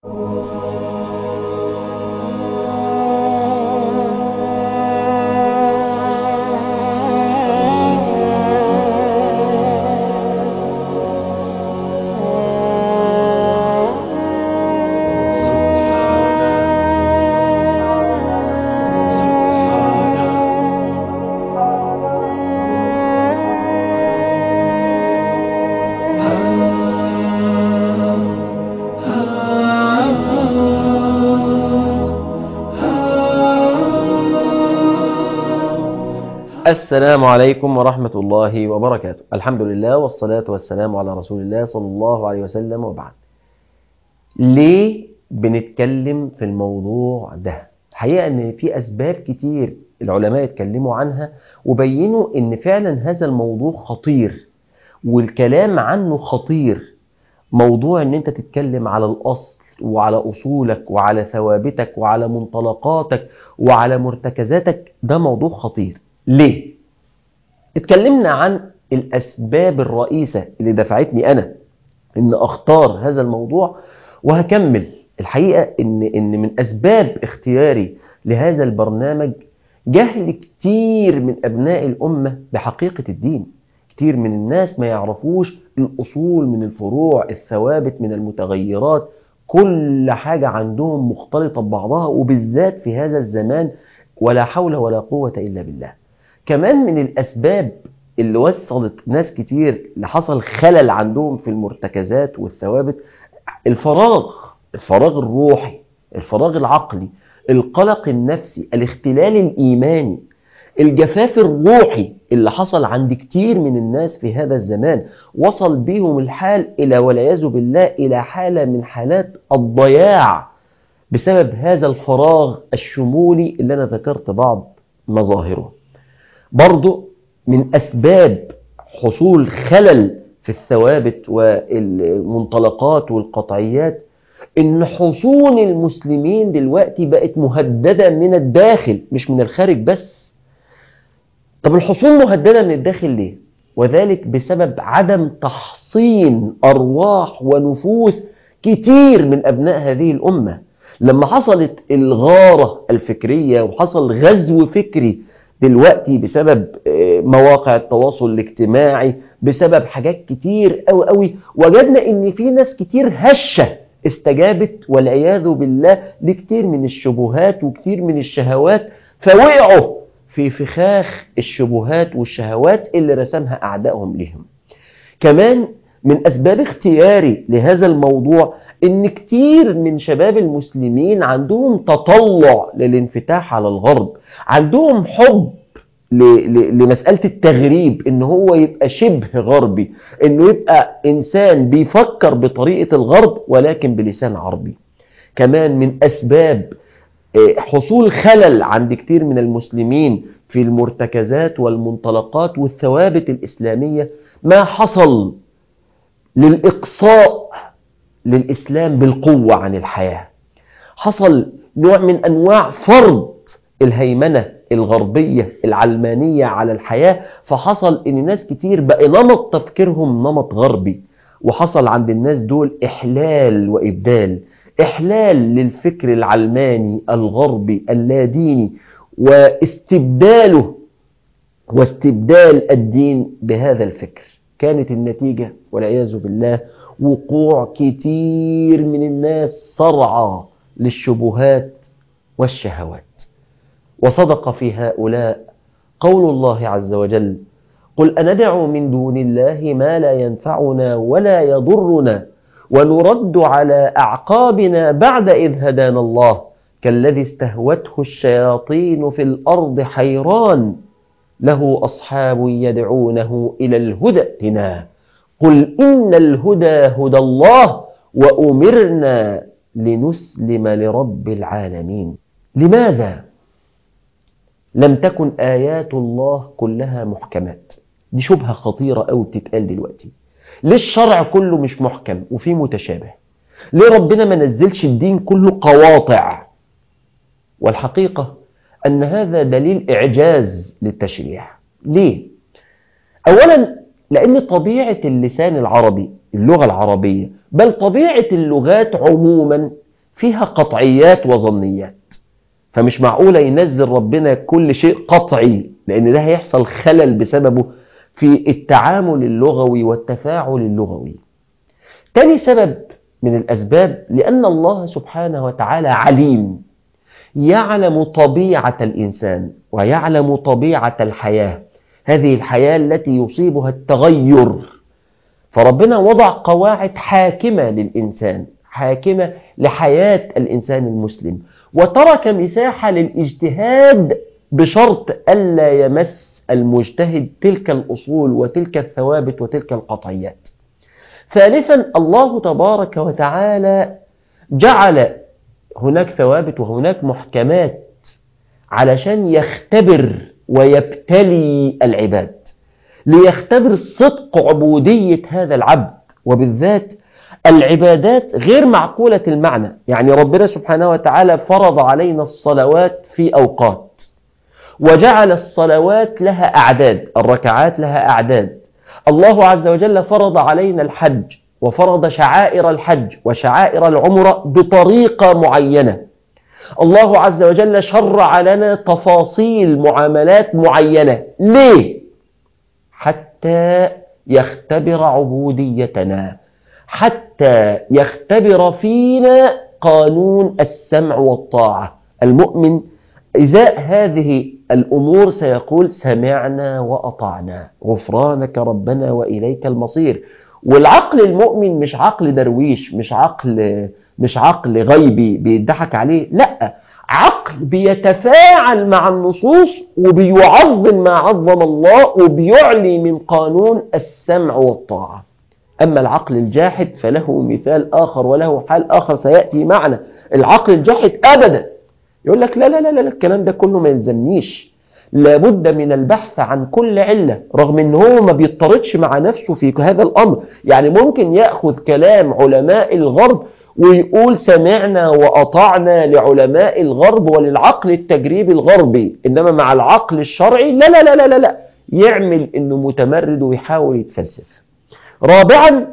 السلام عليكم ورحمة الله وبركاته الحمد لله والصلاة والسلام على رسول الله صلى الله عليه وسلم وبعد ليه بنتكلم في الموضوع ده الحقيقة ان في اسباب كتير العلماء اتكلموا عنها وبينوا ان فعلا هذا الموضوع خطير والكلام عنه خطير موضوع ان انت تتكلم على الاصل وعلى اصولك وعلى ثوابتك وعلى منطلقاتك وعلى مرتكزاتك ده موضوع خطير ليه؟ اتكلمنا عن الأسباب الرئيسة اللي دفعتني أنا إن أختار هذا الموضوع وهكمل الحقيقة إن, إن من أسباب اختياري لهذا البرنامج جهل كتير من أبناء الأمة بحقيقة الدين كتير من الناس ما يعرفوش الأصول من الفروع الثوابت من المتغيرات كل حاجة عندهم مختلطة ببعضها وبالذات في هذا الزمان ولا حول ولا قوة إلا بالله كمان من الأسباب اللي وصلت ناس كتير لحصل خلل عندهم في المرتكزات والثوابت الفراغ الفراغ الروحي الفراغ العقلي القلق النفسي الاختلال الإيماني الجفاف الروحي اللي حصل عند كتير من الناس في هذا الزمان وصل بيهم الحال إلى والعياذ بالله إلى حالة من حالات الضياع بسبب هذا الفراغ الشمولي اللي أنا ذكرت بعض مظاهره برضو من أسباب حصول خلل في الثوابت والمنطلقات والقطعيات إن حصون المسلمين دلوقتي بقت مهددة من الداخل مش من الخارج بس طب الحصون مهددة من الداخل ليه؟ وذلك بسبب عدم تحصين أرواح ونفوس كتير من أبناء هذه الأمة لما حصلت الغارة الفكرية وحصل غزو فكري دلوقتي بسبب مواقع التواصل الاجتماعي بسبب حاجات كتير قوي قوي وجدنا ان في ناس كتير هشة استجابت والعياذ بالله لكتير من الشبهات وكتير من الشهوات فوقعوا في فخاخ الشبهات والشهوات اللي رسمها أعدائهم لهم كمان من أسباب اختياري لهذا الموضوع ان كتير من شباب المسلمين عندهم تطلع للانفتاح على الغرب عندهم حب لمسألة التغريب ان هو يبقى شبه غربي انه يبقى انسان بيفكر بطريقة الغرب ولكن بلسان عربي كمان من اسباب حصول خلل عند كتير من المسلمين في المرتكزات والمنطلقات والثوابت الإسلامية ما حصل للإقصاء للإسلام بالقوة عن الحياة حصل نوع من أنواع فرض الهيمنة الغربية العلمانية على الحياة فحصل ان ناس كتير بقى نمط تفكيرهم نمط غربي وحصل عند الناس دول إحلال وإبدال إحلال للفكر العلماني الغربي اللاديني واستبداله واستبدال الدين بهذا الفكر كانت النتيجة والعياذ بالله وقوع كتير من الناس صرعى للشبهات والشهوات وصدق في هؤلاء قول الله عز وجل قل أندعو من دون الله ما لا ينفعنا ولا يضرنا ونرد على أعقابنا بعد إذ هدانا الله كالذي استهوته الشياطين في الأرض حيران له أصحاب يدعونه إلى الهدى ائتنا قل إن الهدى هدى الله وأمرنا لنسلم لرب العالمين لماذا لم تكن آيات الله كلها محكمات دي شبهة خطيرة أو بتتقال دلوقتي ليه الشرع كله مش محكم وفيه متشابه ليه ربنا ما نزلش الدين كله قواطع والحقيقة أن هذا دليل إعجاز للتشريع ليه؟ أولا لأن طبيعة اللسان العربي اللغة العربية بل طبيعة اللغات عموما فيها قطعيات وظنيات فمش معقولة ينزل ربنا كل شيء قطعي لأن ده هيحصل خلل بسببه في التعامل اللغوي والتفاعل اللغوي تاني سبب من الأسباب لأن الله سبحانه وتعالى عليم يعلم طبيعة الإنسان ويعلم طبيعة الحياة هذه الحياة التي يصيبها التغير فربنا وضع قواعد حاكمة للإنسان حاكمة لحياة الإنسان المسلم وترك مساحة للاجتهاد بشرط ألا يمس المجتهد تلك الأصول وتلك الثوابت وتلك القطعيات ثالثا الله تبارك وتعالى جعل هناك ثوابت وهناك محكمات علشان يختبر ويبتلي العباد ليختبر صدق عبودية هذا العبد وبالذات العبادات غير معقولة المعنى يعني ربنا سبحانه وتعالى فرض علينا الصلوات في أوقات وجعل الصلوات لها أعداد الركعات لها أعداد الله عز وجل فرض علينا الحج وفرض شعائر الحج وشعائر العمرة بطريقة معينة الله عز وجل شرع لنا تفاصيل معاملات معينة ليه؟ حتى يختبر عبوديتنا حتى يختبر فينا قانون السمع والطاعة المؤمن إزاء هذه الأمور سيقول سمعنا وأطعنا غفرانك ربنا وإليك المصير والعقل المؤمن مش عقل درويش مش عقل مش عقل غيبي بيضحك عليه لا عقل بيتفاعل مع النصوص وبيعظم ما عظم الله وبيعلي من قانون السمع والطاعة أما العقل الجاحد فله مثال آخر وله حال آخر سيأتي معنا العقل الجاحد أبدا يقول لك لا لا لا لا الكلام ده كله ما يلزمنيش لابد من البحث عن كل علة رغم ان هو ما بيضطردش مع نفسه في هذا الأمر يعني ممكن يأخذ كلام علماء الغرب ويقول سمعنا وأطعنا لعلماء الغرب وللعقل التجريبي الغربي إنما مع العقل الشرعي لا لا لا لا لا, لا. يعمل إنه متمرد ويحاول يتفلسف رابعا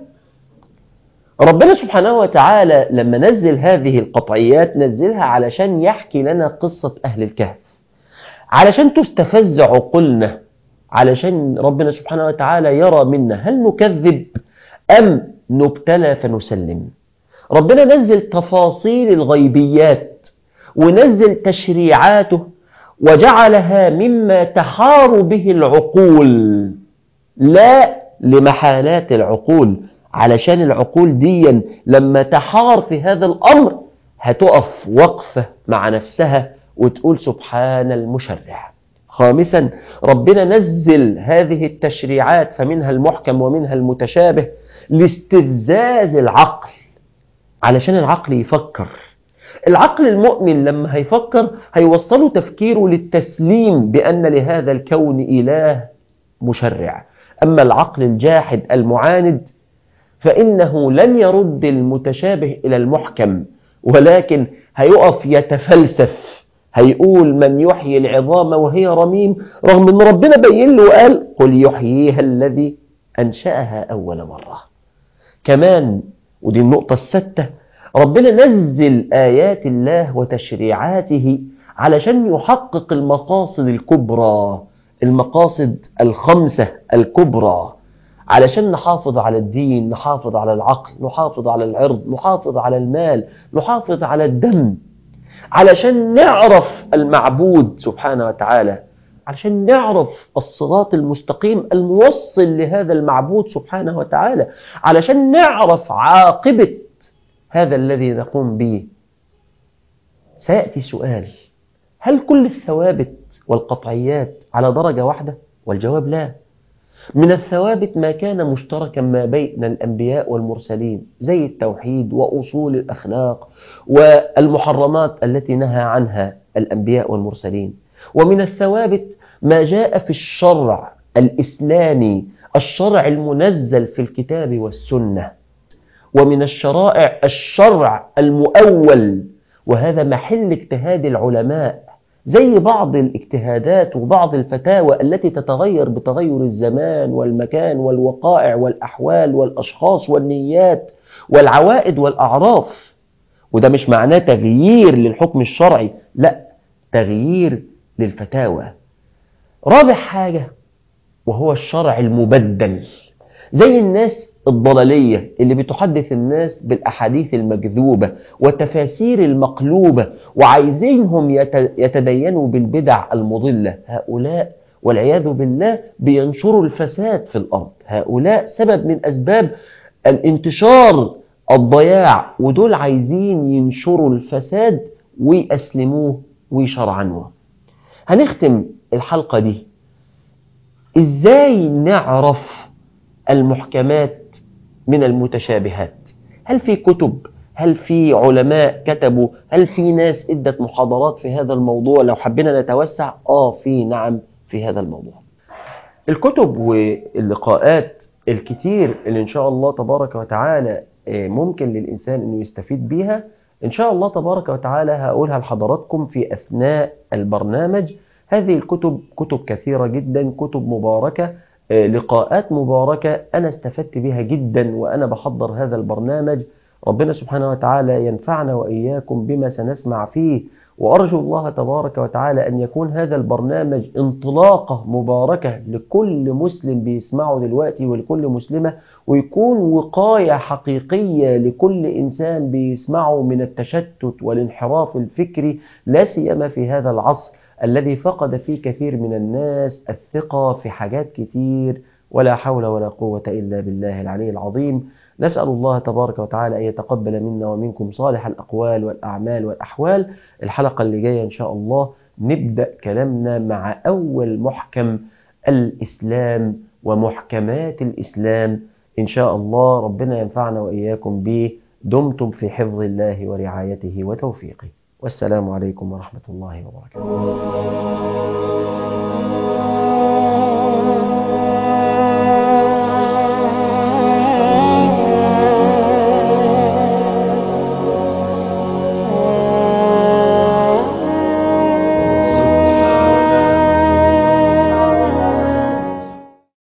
ربنا سبحانه وتعالى لما نزل هذه القطعيات نزلها علشان يحكي لنا قصة أهل الكهف علشان تستفز عقولنا علشان ربنا سبحانه وتعالى يرى منا هل نكذب أم نبتلى فنسلم ربنا نزل تفاصيل الغيبيات ونزل تشريعاته وجعلها مما تحار به العقول لا لمحالات العقول علشان العقول دي لما تحار في هذا الأمر هتقف وقفة مع نفسها وتقول سبحان المشرع خامسا ربنا نزل هذه التشريعات فمنها المحكم ومنها المتشابه لاستفزاز العقل علشان العقل يفكر العقل المؤمن لما هيفكر هيوصله تفكيره للتسليم بأن لهذا الكون إله مشرع أما العقل الجاحد المعاند فإنه لن يرد المتشابه إلى المحكم ولكن هيقف يتفلسف هيقول من يحيي العظام وهي رميم رغم أن ربنا بين له وقال قل يحييها الذي أنشأها أول مرة كمان ودي النقطة الستة ربنا نزل آيات الله وتشريعاته علشان يحقق المقاصد الكبرى المقاصد الخمسة الكبرى علشان نحافظ على الدين نحافظ على العقل نحافظ على العرض نحافظ على المال نحافظ على الدم علشان نعرف المعبود سبحانه وتعالى علشان نعرف الصراط المستقيم الموصل لهذا المعبود سبحانه وتعالى علشان نعرف عاقبة هذا الذي نقوم به سيأتي سؤال هل كل الثوابت والقطعيات على درجة واحدة؟ والجواب لا من الثوابت ما كان مشتركا ما بين الأنبياء والمرسلين زي التوحيد وأصول الأخلاق والمحرمات التي نهى عنها الأنبياء والمرسلين ومن الثوابت ما جاء في الشرع الإسلامي الشرع المنزل في الكتاب والسنة ومن الشرائع الشرع المؤول وهذا محل اجتهاد العلماء زي بعض الاجتهادات وبعض الفتاوى التي تتغير بتغير الزمان والمكان والوقائع والأحوال والأشخاص والنيات والعوائد والأعراف وده مش معناه تغيير للحكم الشرعي لا تغيير للفتاوى رابع حاجة وهو الشرع المبدل زي الناس الضلالية اللي بتحدث الناس بالأحاديث المكذوبة والتفاسير المقلوبة وعايزينهم يتدينوا بالبدع المضلة هؤلاء والعياذ بالله بينشروا الفساد في الأرض هؤلاء سبب من أسباب الانتشار الضياع ودول عايزين ينشروا الفساد ويأسلموه ويشرعنوه هنختم الحلقة دي ازاي نعرف المحكمات من المتشابهات هل في كتب هل في علماء كتبوا هل في ناس ادت محاضرات في هذا الموضوع لو حبينا نتوسع اه في نعم في هذا الموضوع الكتب واللقاءات الكتير اللي ان شاء الله تبارك وتعالى ممكن للإنسان أنه يستفيد بيها إن شاء الله تبارك وتعالى هقولها لحضراتكم في أثناء البرنامج هذه الكتب كتب كثيرة جدا كتب مباركة لقاءات مباركة أنا استفدت بها جدا وأنا بحضر هذا البرنامج ربنا سبحانه وتعالى ينفعنا وإياكم بما سنسمع فيه وأرجو الله تبارك وتعالى أن يكون هذا البرنامج انطلاقة مباركة لكل مسلم بيسمعه دلوقتي ولكل مسلمة ويكون وقاية حقيقية لكل إنسان بيسمعه من التشتت والانحراف الفكري لا سيما في هذا العصر الذي فقد فيه كثير من الناس الثقة في حاجات كتير ولا حول ولا قوة إلا بالله العلي العظيم نسأل الله تبارك وتعالى أن يتقبل منا ومنكم صالح الأقوال والأعمال والأحوال الحلقة اللي جاية إن شاء الله نبدأ كلامنا مع أول محكم الإسلام ومحكمات الإسلام إن شاء الله ربنا ينفعنا وإياكم به دمتم في حفظ الله ورعايته وتوفيقه والسلام عليكم ورحمة الله وبركاته